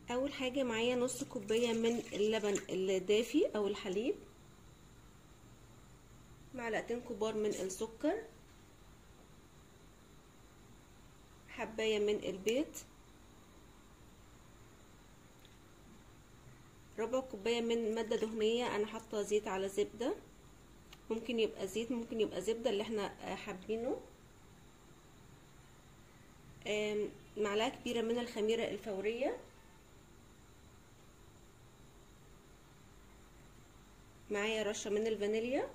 اول حاجة معايا نص كوباية من اللبن الدافي او الحليب معلقتين كبار من السكر حباية من البيض ربع كوباية من مادة دهنية انا حاطة زيت على زبدة ممكن يبقى زيت ممكن يبقى زبدة اللي احنا حابينه معلقة كبيرة من الخميرة الفورية معايا رشة من الفانيليا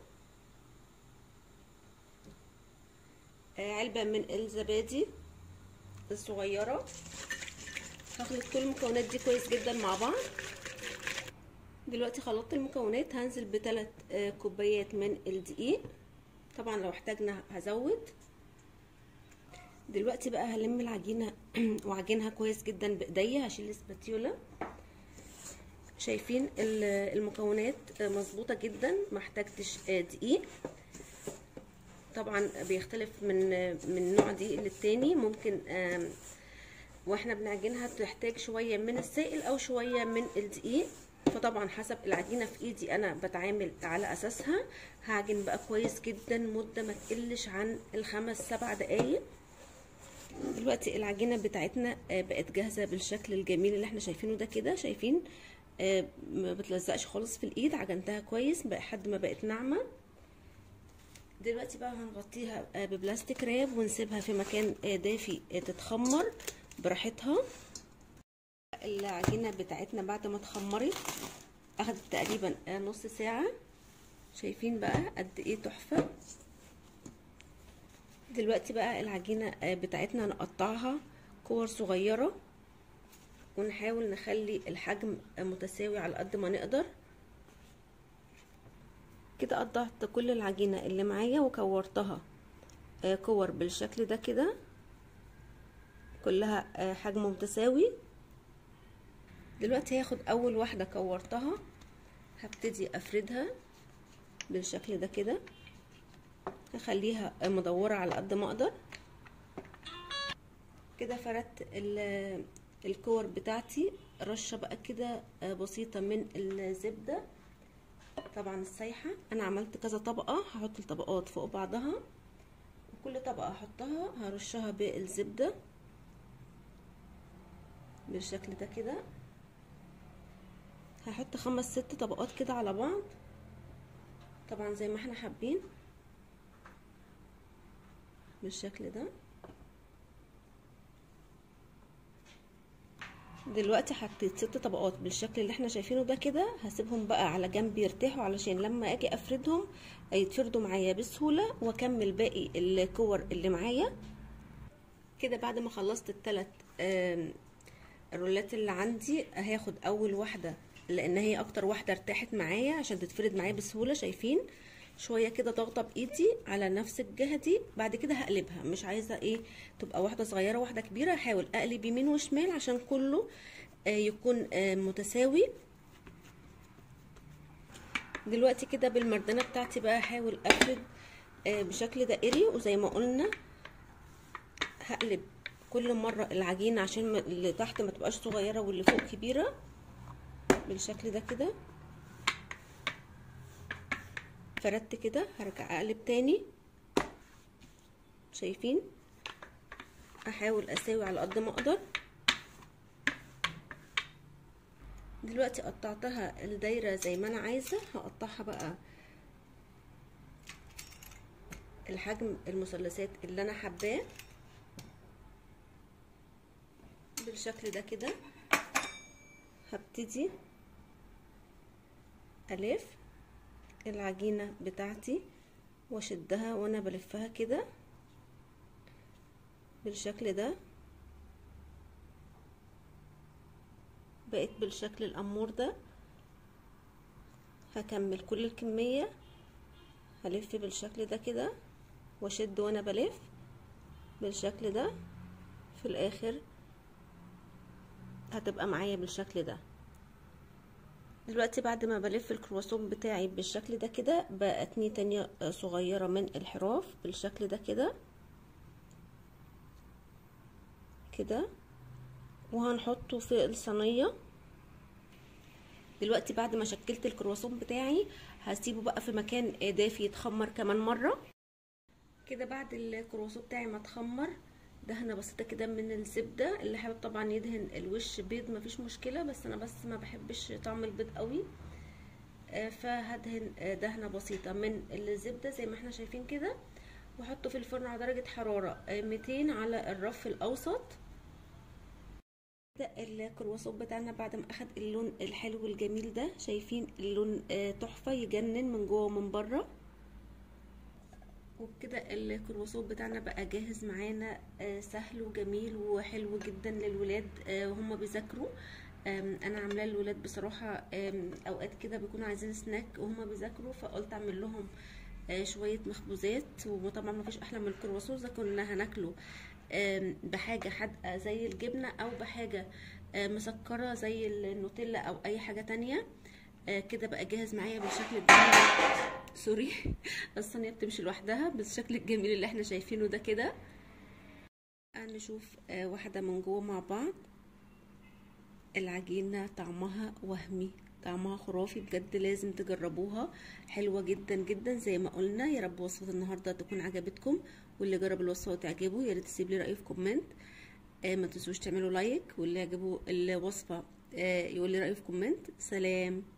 علبة من الزبادي الصغيرة هخلط كل المكونات دي كويس جدا مع بعض دلوقتي خلطت المكونات هنزل بثلاث كوبايات من الدقيق طبعا لو احتاجنا هزود دلوقتي بقى هلم العجينة وعجينها كويس جدا بايديا هشيل السباتيولا شايفين المكونات مظبوطة جدا ما احتاجتش دقيق طبعا بيختلف من من نوع دقيق للتاني ممكن واحنا بنعجنها تحتاج شوية من السائل او شوية من الدقيق فطبعا حسب العجينة في ايدي انا بتعامل على اساسها هعجن بقى كويس جدا مدة ما تقلش عن الخمس سبع دقايق دلوقتي العجينة بتاعتنا بقت جاهزة بالشكل الجميل اللي احنا شايفينه ده كده شايفين ما بتلزقش خالص في الايد عجنتها كويس لحد ما بقت ناعمة دلوقتي بقى هنغطيها ببلاستيك راب ونسيبها في مكان دافي تتخمر براحتها العجينة بتاعتنا بعد ما اتخمرت اخدت تقريبا نص ساعة شايفين بقى قد ايه تحفة دلوقتي بقى العجينة بتاعتنا نقطعها كور صغيرة ونحاول نخلي الحجم متساوي على قد ما نقدر كده قطعت كل العجينة اللي معايا وكورتها كور بالشكل ده كده كلها حجم متساوي دلوقتي هاخد اول واحدة كورتها هبتدي افردها بالشكل ده كده هخليها مدورة على قد ما اقدر كده فردت الكور بتاعتي رشة بقى كده بسيطة من الزبدة طبعا السايحة انا عملت كذا طبقة هحط الطبقات فوق بعضها وكل طبقة احطها هرشها بالزبدة بالشكل ده كده هحط خمس ست طبقات كده على بعض طبعا زي ما احنا حابين بالشكل ده دلوقتي حطيت ست طبقات بالشكل اللي احنا شايفينه ده كده هسيبهم بقى على جنب يرتاحوا علشان لما اجي افردهم يتفردوا معايا بسهوله واكمل باقي الكور اللي معايا كده بعد ما خلصت الثلاث الرولات اللي عندي هاخد اول واحده لان هي اكتر واحده ارتاحت معايا عشان تتفرد معايا بسهوله شايفين شويه كده ضغطه بايدي على نفس الجهه دي بعد كده هقلبها مش عايزه ايه تبقى واحده صغيره واحده كبيره هحاول اقلب يمين وشمال عشان كله آه يكون آه متساوي دلوقتي كده بالمردانه بتاعتي بقى هحاول افرد آه بشكل دائري وزي ما قلنا هقلب كل مره العجينه عشان اللي تحت ما تبقاش صغيره واللي فوق كبيره بالشكل ده كده فردت كده هرجع اقلب تاني شايفين احاول اساوي على قد ما اقدر دلوقتي قطعتها الدايره زي ما انا عايزه هقطعها بقى الحجم المثلثات اللي انا حباه بالشكل ده كده هبتدي الف العجينة بتاعتي واشدها وانا بلفها كده بالشكل ده بقيت بالشكل الامور ده هكمل كل الكمية هلف بالشكل ده كده واشد وانا بلف بالشكل ده في الاخر هتبقى معايا بالشكل ده دلوقتي بعد ما بلف الكرواسون بتاعي بالشكل ده كده بقتني تانية صغيرة من الحراف بالشكل ده كده كده وهنحطه في الصينية دلوقتي بعد ما شكلت الكرواسون بتاعي هسيبه بقى في مكان دافي يتخمر كمان مره كده بعد الكرواسون بتاعي ما اتخمر دهنه بسيطه كده من الزبده اللي حابب طبعا يدهن الوش بيض مفيش مشكله بس انا بس ما بحبش طعم البيض قوي فهدهن دهنه بسيطه من الزبده زي ما احنا شايفين كده واحطه في الفرن على درجه حراره 200 على الرف الاوسط ده الكرواسون بتاعنا بعد ما اخد اللون الحلو الجميل ده شايفين اللون تحفه يجنن من جوه ومن بره وبكده الكرواسون بتاعنا بقى جاهز معانا سهل وجميل وحلو جدا للولاد وهم بيذاكروا انا عاملاه للولاد بصراحه اوقات كده بيكونوا عايزين سناك وهم بيذاكروا فقلت اعمل لهم شويه مخبوزات وطبعا مفيش احلى من الكرواسون اذا كنا هناكله بحاجه حادقه زي الجبنه او بحاجه مسكره زي النوتيلا او اي حاجه تانية كده بقى جاهز معايا بالشكل الجميل سوري الصينيه بتمشي لوحدها بالشكل الجميل اللي احنا شايفينه ده كده نشوف واحده من جوه مع بعض العجينه طعمها وهمي طعمها خرافي بجد لازم تجربوها حلوه جدا جدا زي ما قلنا يا رب وصفه النهارده تكون عجبتكم واللي جرب الوصفه وتعجبه يا ريت تسيب لي رايه في كومنت آه ما تنسوش تعملوا لايك واللي عجبه الوصفه آه يقول لي رايه في كومنت سلام